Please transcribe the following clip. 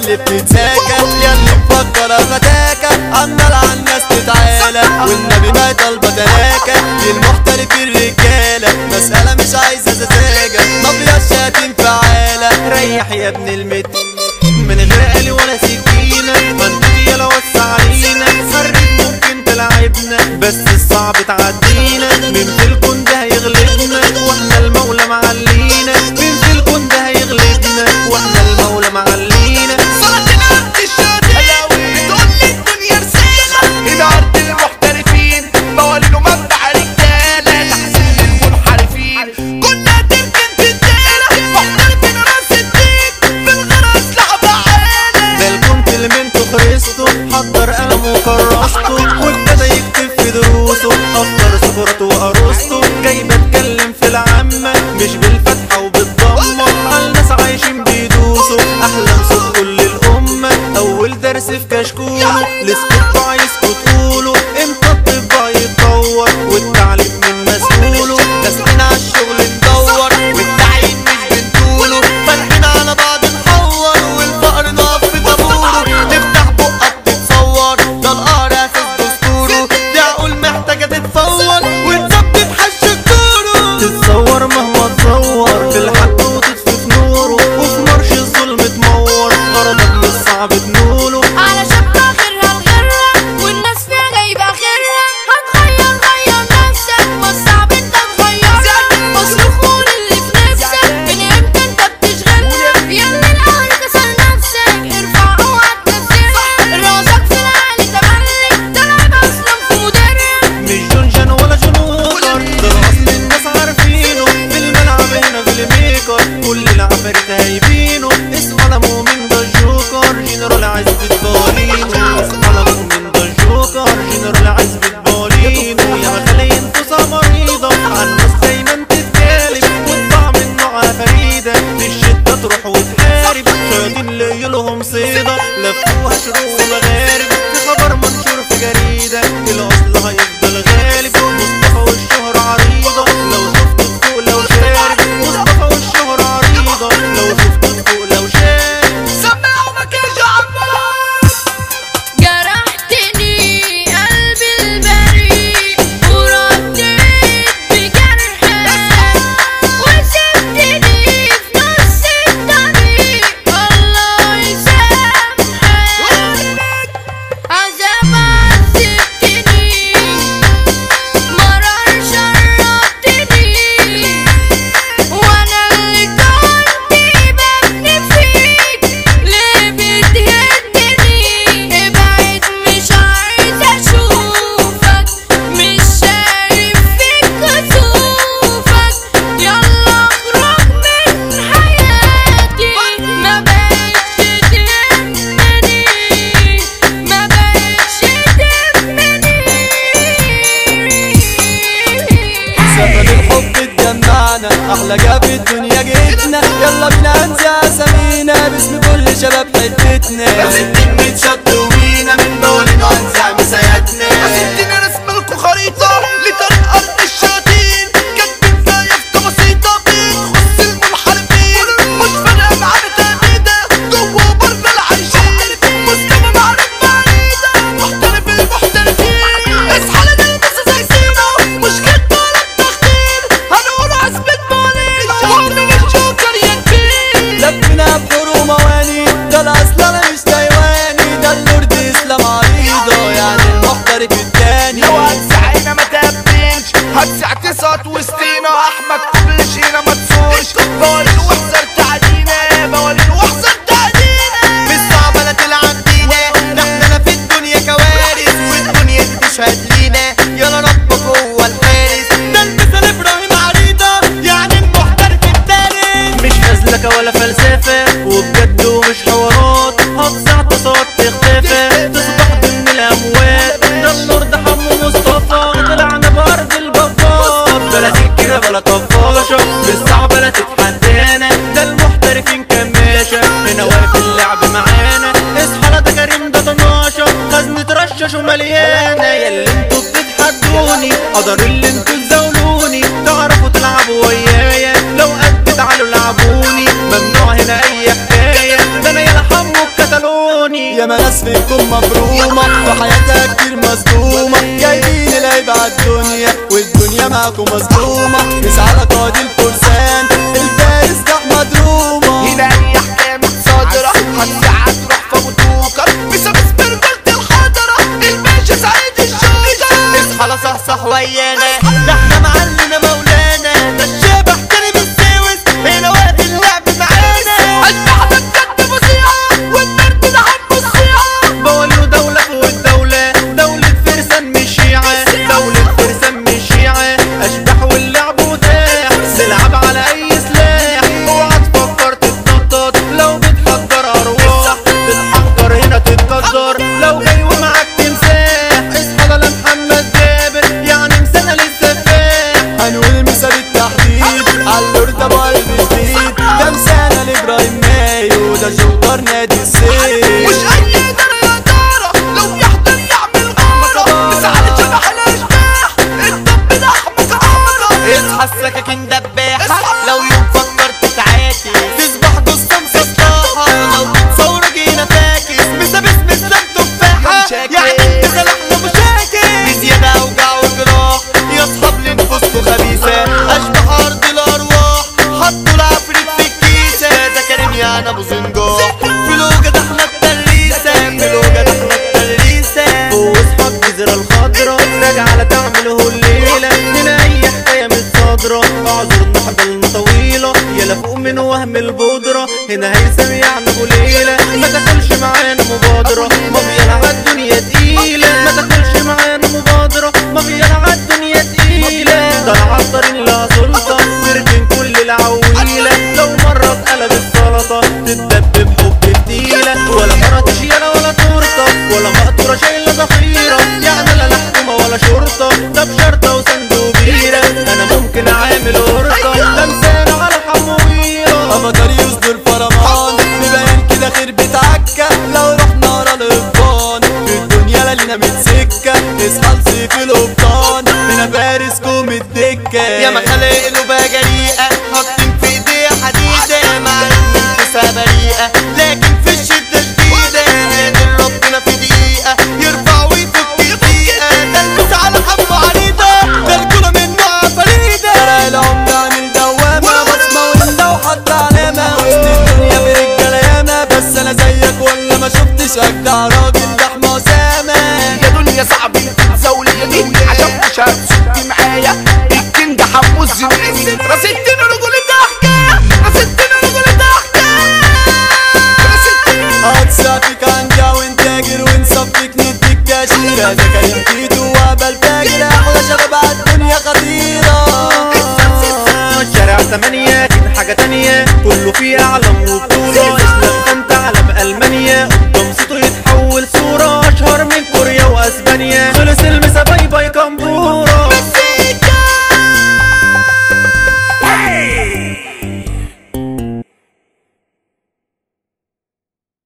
ياللي بتتساكى ياللي مفكرة فتاكة عمال على الناس تتعالى والنبي ما طالبة تلاكة دي المحترفين رجالة مسألة مش عايزة سذاجة مافيا الشاتم فعالة ريح يا ابن المت من غير قلي ولا سكينة منطقية لو وسع علينا فرق ممكن تلعبنا بس الصعب تعدينا مين في الكون ده هيغلبنا واحنا المولى معلينا مين في الكون ده هيغلبنا واحنا المولى معلينا صلاتنا عند الشاطئ بتقول لي الدنيا رسالة هنا أرض المحترفين مواليد ومبدع رجالة تحسين للمنحرفين كنا تركن في الدالة محترفين راس الدين بالغرة أسلحة فعالة ده الكومبلمنت خرسته حضر قلم وكرسته وابتدى يكتب في دروسه افكر سفرته وارسطو جاي بتكلم في العامة مش بالفتحة وبالضمة عالناس عايشين بيدوسوا احلام صوت كل الامة اول درس في كشكوله لسكت عايزكوا تقولوا امتى الطب هيتطور والتعليم من مسؤوله داخلين على الشغل ندور والتعيين مش بنطوله فرحين على بعض نحور والفقر نقف في طابوره تفتح بقك تتصور ده القهر اساس دستوره دي عقول محتاجه تتفور وتثبت حش الكوره تتصور مهما تصور في الحق وتطفي في نوره وفي مرش الظلم تمور غرضك مش صعب تنوله على شبكة غيرها بغيرها والناس فيها جايبة غيرها هتغير غير نفسك ما صعب انت تغيرها مصروف قول اللي في نفسك من امتى انت بتشغلها ياللي القهر كسر نفسك ارفع اوعى تنزلها راسك في العالي تملك ده العيب اصلا في مدرب مش جون جان ولا جون ووكر ده الاصل الناس عارفينه في الملعب هنا في الميكر كل العفاريت هايبينه اسم على مؤمن ده الجوكر جنرال عزبة بالينو اسم على مؤمن ده الجوكر جنرال عزبة بالينو يا مخلين فصا مريضة عالناس دايما تتكالب وتطلع من نوعها فريدة في الشدة تروح وتحارب شياطين اللي لهم صيدة لفوها شروق ومغارب في خبر منشور في جريدة الأصل هيفضل غالب مصطفى والشهرة عريضة لو شفته فوق لو شارب مصطفى والشهرة عريضة لو شفته فوق لو شارب سمعوا مكان عمار جرحتني قلبي البريء ورديت بجرحك وسبتني في نص الطريق الله يسامحك عذاب عذبتني مرار شربتني وانا اللي كنت ببني فيك ليه بتهدني ابعد مش عايزة اشوفك مش شايف فيك كسوفك يلا اخرج من حياتي ما بقتش تهمني ما بقتش تهمني سبب الحب اتجمعنا احلى جا في الدنيا جيتنا يلا بينا انسى اسامينا باسم كل شباب حتتنا بس الدين متشد وينا من بولنا وانزع مساياتنا بس الدين رسم لكم خريطة لطريق أرض الشياطين كاتبين فيها يافطة بسيطة بتخص المنحرفين مش فارقة معانا تهديدة جوه وبره العايشين مصطفى معروف بعيدة محترف المحترفين اصحى لنا البس زي سينا مش كدبة ولا التخدير هنقول عزبة ماليش ومن الجوكر يا كبير لفنا بحور ومواني ده الاصل انا مش تايواني ده اللورد اسلام عريضة يعني المحترف التاني لو هتسعينا ما تقبلش هتسع تسعة وسطينا احمد قبل شينا ما تسوش بوالين واحذر تعدينا بوالين واحذر تعدينا مش صعبة لا تلعب بينا ده احنا في الدنيا كوارث والدنيا دي تشهد لينا يلا ربك هو الحارس ده المثل ابراهيم عريضة يعني المحترف التاني مش فزلكة ولا فلسفة وبجد ومش حوارات هتصع تصوت تختفى تصبح ضمن الأموات ده النور ده حمو مصطفى طلعنا بأرض البطال بلا سكينة بلا طفاشة مش صعبة لا تتحدانا ده المحترفين كماشة هنا واقف اللعب معانا اصحى لا ده كريم ده طناشة خزنة رشاش ومليانة ياللي انتوا بتتحدوني قدر اللي انتوا تزاولوني تعرفوا تلعبوا ويايا لو قد تعالوا لعبوني ممنوع هنا اي حكاية يا ما ناس فيكم مبرومة وحياتها كتير مصدومة جايبين العيب عالدنيا والدنيا معاكم مظلومة نسعى قاضي الفرسان الفارس ده احمد رومة هنا اي احكام صادرة هتساعد روح فوتوكر بسبب برجولة الحضرة الباشا سعيد الشوكر اصحى لا صحصح ويانا ده احنا معلنا مولانا ده الشبح كريم السويس هنا وقت اللعب معانا اشبحنا بجد فظيعة والنرد ده هم الصيعة بقول له دولة فوق الدولة دولة فرسان مش شيعة دولة فرسان مش شيعة أشبح واللعب متاح نلعب على أي سلاح اوعى تفكر تتنطط لو بتحضر أرواح تتحضر هنا تتقدر لو جاي ومعاك تمساح اصحى لا محمد جابر يعني مسنة للسفاح هنقول مثال التحديد عاللورد ابو قلب جديد ده مسانا لابراهيم مايو ده جوكر نادي السيف مش اي دار دارة لو يحضر يعمل غارة تسعى شبح الاشباح الدب ده احمد عارة اصحى السكاكين دباحة لو يوم فكرت تعاكس تصبح جثة مسطحة لو بتصور جينا فاكس مسا باسم السم تفاحة يعني انت سلاحنا مشاكس بزيادة اوجاع وجراح يا اصحاب لنفوسكوا خبيثة اشبح ارض الارواح حطوا العفريت في الكيسة ده كريم يعني ابو زنجار في لوجة ده احنا التريسة في لوجة ده احنا التريسة واصحى الجزيرة الخضرا راجعة لا تعمله الليلة هنا أي حكاية متصادرة أعذر نحضر طويلة يلا فوق من وهم البودرة هنا هيثم يعني أبو ليلة ما تاكلش معانا مبادرة ما بيلا عالدنيا تقيلة ما تاكلش معانا مبادرة ما بيلا عالدنيا تقيلة ده العطارين لها سلطة ويركن كل العويلة لو مرة اتقلب السلطة تتدبب حب الديلة ولا مرة تشيلة ولا تورتة ولا مقطورة شايلة ضفيرة يعني لا لحكومة ولا شرطة ده بشرطة وصندوق بيرة أنا ممكن أعمل ورطة ده مسانة على حمويرة افاتار يصدر فرمان ببيان كده خير بتعكة لو رحنا ورا الابطان في الدنيا لا لينا متسكة اصحى لصيف القبطان هنا فارس كوم الدكة يا ما خلق قلوبها جريئة حاطين في ايديها حديدة مع ان انفسها بريئة لكن في الشدة شديدة قادر ربنا في دقيقة يرفع ويفك دقيقة تلبس على حبه عريضة ده رجولة من نوع فريدة فرق العمر عن الدوامة بصمة وانت وحط علامة وسط الدنيا برجالة ياما بس انا زيك ولا ما شفتش اجدع راجل ده حمى اسامة يا دنيا صعب تتزاولي عشان مش هتصدي معايا الكينج حمو الزميلي رصدتنا رجولة حكاية رصدتنا رجولة حكاية رصدتنا هتصفيك عنجا وانت تاجر ونصفيك نديك كاشيرة ده كريم تيتو وابل فاجر احلى شباب عالدنيا خطيرة شارع تمانية كده حاجة تانية كله فيه أعلى